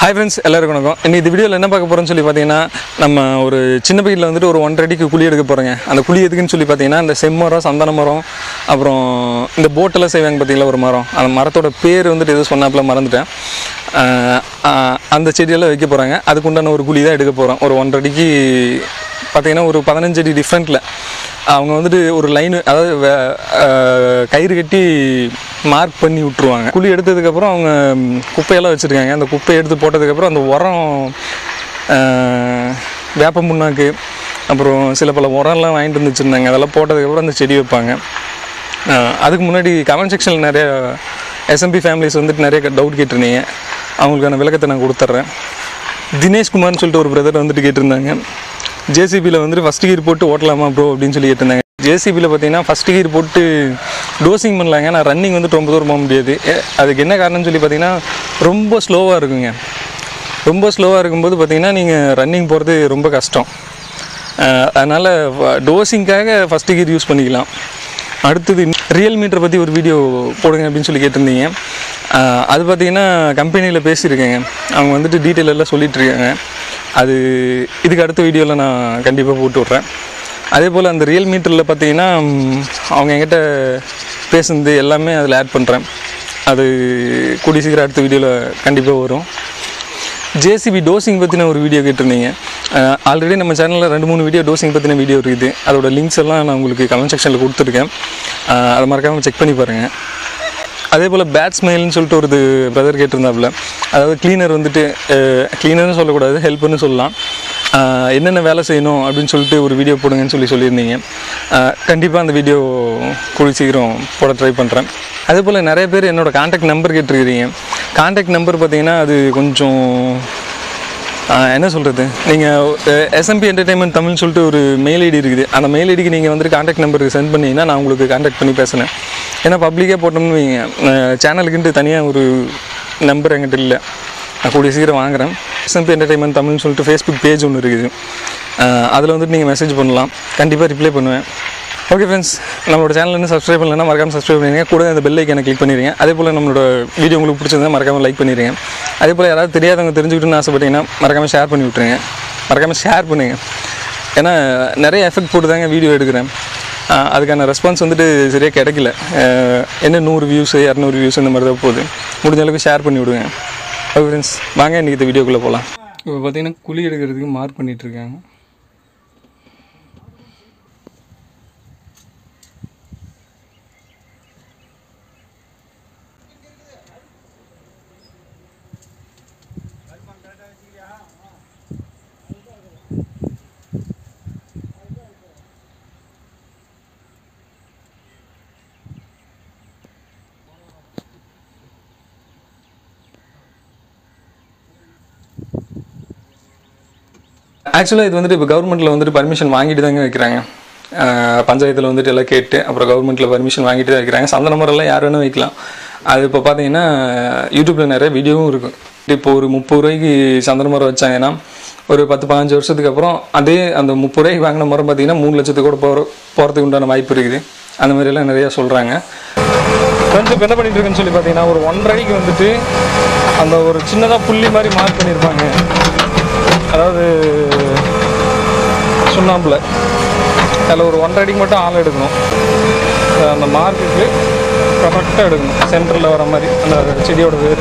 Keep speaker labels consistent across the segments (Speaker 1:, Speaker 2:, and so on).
Speaker 1: hi friends எல்லாருக்கும் வணக்கம் இன்னைக்கு இந்த வீடியோவில் என்ன பார்க்க போகிறோம்னு சொல்லி பார்த்தீங்கன்னா நம்ம ஒரு சின்ன பையில் வந்துட்டு ஒரு ஒன்றரை அடிக்கு குழி எடுக்க போகிறோங்க அந்த குழி எதுக்குன்னு சொல்லி பார்த்தீங்கன்னா இந்த செம்மரம் சந்தன மரம் அப்புறம் இந்த போட்டெல்லாம் செய்வாங்க பார்த்தீங்களா ஒரு மரம் அந்த மரத்தோட பேர் வந்துட்டு எதுவும் சொன்னாப்புல மறந்துட்டேன் ஆஹ் ஆஹ் அந்த செடியெல்லாம் வைக்க போகிறாங்க அதுக்கு உண்டான ஒரு குழி தான் எடுக்க போகிறோம் ஒரு ஒன்றரை அடிக்கு பார்த்தீங்கன்னா ஒரு பதினஞ்சு அடி டிஃப்ரெண்ட்டில் அவங்க வந்துட்டு ஒரு லைன் அதாவது வே- ஆஹ் கயிறு கட்டி மார்க் பண்ணி விட்ருவாங்க குழி எடுத்ததுக்கப்புறம் அவங்க ம், குப்பையெல்லாம் வச்சுருக்காங்க அந்த குப்பையை எடுத்து போட்டதுக்கப்புறம் அந்த உரம் ஆஹ், வேப்ப முன்னாக்கு அப்புறம் சில பல உரம்லாம் வாங்கிட்டு வந்து வச்சுருந்தாங்க அதெல்லாம் போட்டதுக்கப்புறம் அந்த செடி வைப்பாங்க ஆஹ், அதுக்கு முன்னாடி கமெண்ட் செக்ஷனில் நிறைய எஸ்எம்பி ஃபேமிலிஸ் வந்துட்டு நிறைய டவுட் கேட்டிருந்தீங்க அவங்களுக்கான விளக்கத்தை நான் கொடுத்துட்றேன் தினேஷ்குமார்னு சொல்லிட்டு ஒரு பிரதர் வந்துட்டு கேட்டிருந்தாங்க ஜேசிபியில் வந்துட்டு ஃபஸ்ட் கீர் போட்டு ஓட்டலாமா ப்ரோ அப்படின்னு சொல்லி கேட்டிருந்தாங்க ஜேசிபியில் பார்த்தீங்கன்னா ஃபஸ்ட் கீர் போட்டு டோசிங் பண்ணலாங்க ஆனால் ரன்னிங் வந்துட்டு ரொம்ப தூரம் போக முடியாது எ- அதுக்கு என்ன காரணம்னு சொல்லி பார்த்தீங்கன்னா ரொம்ப ஸ்லோவாக இருக்குங்க ரொம்ப ஸ்லோவாக இருக்கும்போது பார்த்தீங்கன்னா நீங்கள் ரன்னிங் போகிறது ரொம்ப கஷ்டம் அஹ் அதனால் டோசிங்காக ஃபஸ்ட்டு கீர் யூஸ் பண்ணிக்கலாம் அடுத்தது ரியல் மீட்டரை பற்றி ஒரு வீடியோ போடுங்க அப்படின்னு சொல்லி கேட்டிருந்தீங்க அஹ் அது பார்த்தீங்கன்னா கம்பெனியில் பேசியிருக்கேங்க அவங்க வந்துட்டு டீட்டெயில் எல்லாம் சொல்லிட்டு இருக்காங்க அது இதுக்கு அடுத்த வீடியோவில் நான் கண்டிப்பாக போட்டு விட்றேன் அதே போல் அந்த ரியல் மீட்டரில் பார்த்தீங்கன்னா ம், அவங்க என்கிட்ட பேசுனது எல்லாமே அதில் ஆட் பண்ணுறேன் அது கூடிய சீக்கிரம் அடுத்த வீடியோவில் கண்டிப்பாக வரும் ஜேசிபி டோசிங் பற்றின ஒரு வீடியோ கேட்டிருந்தீங்க ஆல்ரெடி நம்ம சேனலில் ரெண்டு மூணு வீடியோ டோசிங் பற்றின வீடியோ இருக்குது அதோட லிங்க்ஸ் எல்லாம் நான் உங்களுக்கு கமெண்ட் செக்ஷனில் கொடுத்துருக்கேன் அஹ் அதை மறக்காமல் செக் பண்ணி பாருங்கள் அதே போல் பேட் ஸ்மைல்னு சொல்லிட்டு ஒரு பிரதர் கேட்டிருந்தாப்புல அதாவது க்ளீனர் வந்துட்டு க்ளீனர்னு சொல்லக்கூடாது ஹெல்ப்னு சொல்லலாம் அஹ் என்னென்ன வேலை செய்யணும் அப்படின்னு சொல்லிட்டு ஒரு வீடியோ போடுங்கன்னு சொல்லி சொல்லியிருந்தீங்க கண்டிப்பாக அந்த வீடியோ கூடி சீக்கிரம் போட ட்ரை பண்ணுறேன் அதே போல் நிறைய பேர் என்னோட காண்டாக்ட் நம்பர் கேட்டிருக்கிறீங்க காண்டாக்ட் நம்பர் பார்த்தீங்கன்னா அது கொஞ்சம் ஆஹ் என்ன சொல்கிறது நீங்கள் எஸ்எம்பி என்டர்டைன்மெண்ட் தமிழ்னு சொல்லிட்டு ஒரு மெயில் ஐடி இருக்குது அந்த மெயில் ஐடிக்கு நீங்கள் வந்துட்டு காண்டாக்ட் நம்பருக்கு சென்ட் பண்ணீங்கன்னா நான் உங்களுக்கு காண்டாக்ட் பண்ணி பேசுனேன் ஏன்னா பப்ளிக்காக போட்டோம்னு வைங்க சேனலுக்குன்ட்டு தனியாக ஒரு நம்பர் என்கிட்ட இல்லை நான் கூடிய சீக்கிரம் வாங்குறேன் எஸ்எம்பி என்டர்டைன்மெண்ட் தமிழ்னு சொல்லிட்டு ஃபேஸ்புக் பேஜ் ஒன்று இருக்குது அதில் வந்துட்டு நீங்கள் மெசேஜ் பண்ணலாம் கண்டிப்பாக ரிப்ளை பண்ணுவேன் ஓகே ஃப்ரெண்ட்ஸ் நம்மளோட சேனல் இன்னும் சப்ஸ்கிரைப் பண்ணலன்னா மறக்காம சப்ஸ்கிரைப் பண்ணிடுங்க கூட இந்த பெல் ஐக்கனை கிளிக் பண்ணிடுங்க அதே போல் நம்மளோட வீடியோ உங்களுக்கு பிடிச்சிருந்தா மறக்காம லைக் பண்ணிடுங்க அதே போல் யாராவது தெரியாதவங்க தெரிஞ்சுக்கிட்டுன்னு ஆசைப்பட்டீங்கன்னா மறக்காம ஷேர் பண்ணி விட்ருங்க மறக்காம ஷேர் பண்ணுங்க ஏன்னா நிறைய எஃபெக்ட் போட்டு தாங்க வீடியோ எடுக்கிறேன் ஆஹ் அதுக்கான ரெஸ்பான்ஸ் வந்துட்டு சரியாக கிடைக்கல ஆஹ் என்ன நூறு வியூஸ் இரநூறு வியூஸ் இந்த மாதிரி தான் போகுது முடிஞ்ச அளவுக்கு ஷேர் பண்ணி விடுங்க ஓகே ஃப்ரெண்ட்ஸ் வாங்க இன்றைக்கி இந்த வீடியோக்குள்ளே போகலாம் இப்போ பார்த்தீங்கன்னா குழி எடுக்கிறதுக்கு மார்க் பண்ணிட்டு இருக்காங்க ஆக்சுவலாக இது வந்துட்டு இப்போ கவர்மெண்ட்டில் வந்துட்டு பர்மிஷன் வாங்கிட்டு தாங்க வைக்கிறாங்க பஞ்சாயத்தில் வந்துட்டு எல்லாம் கேட்டு அப்புறம் கவர்மெண்ட்டில் பர்மிஷன் வாங்கிட்டு தான் வைக்கிறாங்க சந்தன மரம்லாம் யார் வேணால் வைக்கலாம் அது இப்போ பார்த்தீங்கன்னா யூடியூப்பில் நிறைய வீடியோவும் இருக்கும் இப்போ ஒரு முப்பது ரூபாய்க்கு சந்தன மரம் வச்சாங்கன்னா ஒரு பத்து பதினஞ்சு வருஷத்துக்கு அப்புறம் அதே அந்த முப்பது ரூபாய்க்கு வாங்கின மரம் பார்த்தீங்கன்னா மூணு லட்சத்துக்கு கூட போகிற போகிறதுக்கு உண்டான வாய்ப்பு இருக்குது அந்த மாதிரியெல்லாம் நிறையா சொல்கிறாங்க ஃப்ரெண்ட்ஸ் இப்போ என்ன பண்ணிட்டு இருக்குன்னு சொல்லி பார்த்தீங்கன்னா ஒரு ஒன்றரைக்கு வந்துட்டு அந்த ஒரு சின்னதாக புள்ளி மாதிரி மார்க் பண்ணியிருப்பாங்க அதாவது சுண்ணாம்பில் அதில் ஒரு ஒன்றரை அடிக்கு மட்டும் ஆள் எடுக்கணும் அஹ் அந்த மார்க்குக்கு கரெக்டாக எடுக்கணும் சென்டரில் வர மாதிரி அந்த செடியோட வேர்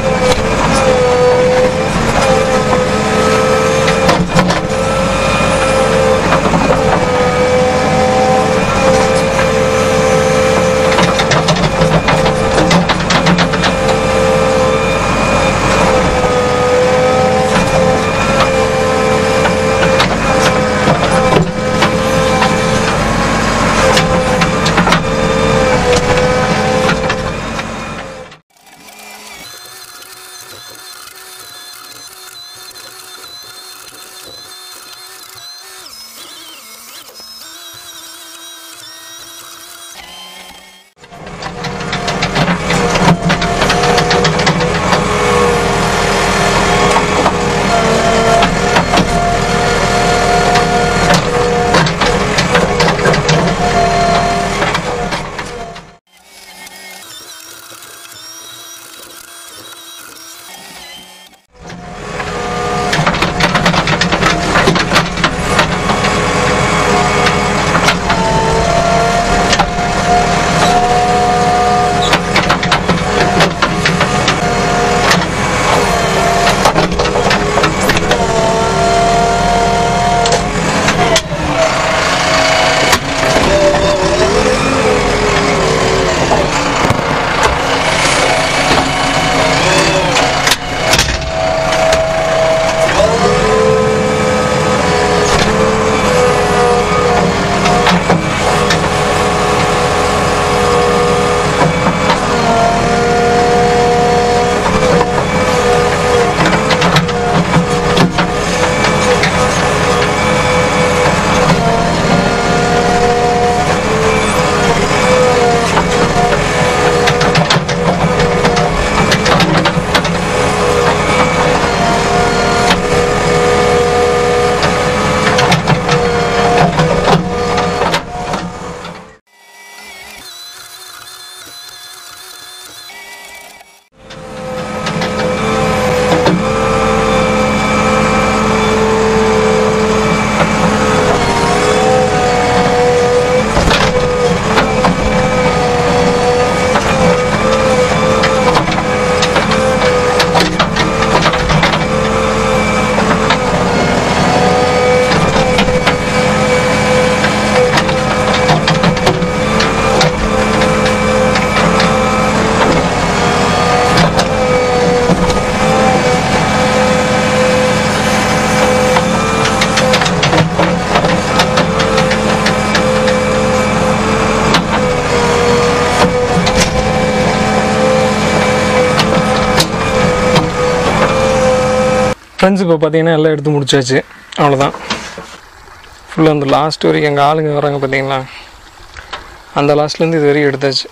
Speaker 1: ஃப்ரெண்ட்ஸ் இப்போ பார்த்தீங்கன்னா எல்லாம் எடுத்து முடிச்சாச்சு அவ்வளோதான் ஃபுல்லாக அந்த லாஸ்ட் வரைக்கும் எங்கள் ஆளுங்க வராங்க பார்த்தீங்களா அந்த லாஸ்ட்லேருந்து இது வரைக்கும் எடுத்தாச்சு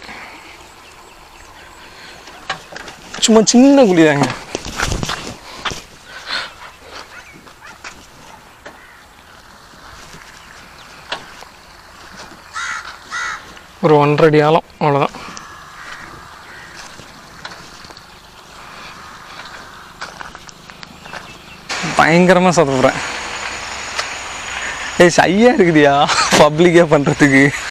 Speaker 1: சும்மா சின்ன குழி தாங்க ஒரு ஒன்றரை அடி ஆழம் அவ்வளோதான் பயங்கரமாக சொதப்புறேன் ஏய் சையாக இருக்குதியா பப்ளிக்காக பண்ணுறதுக்கு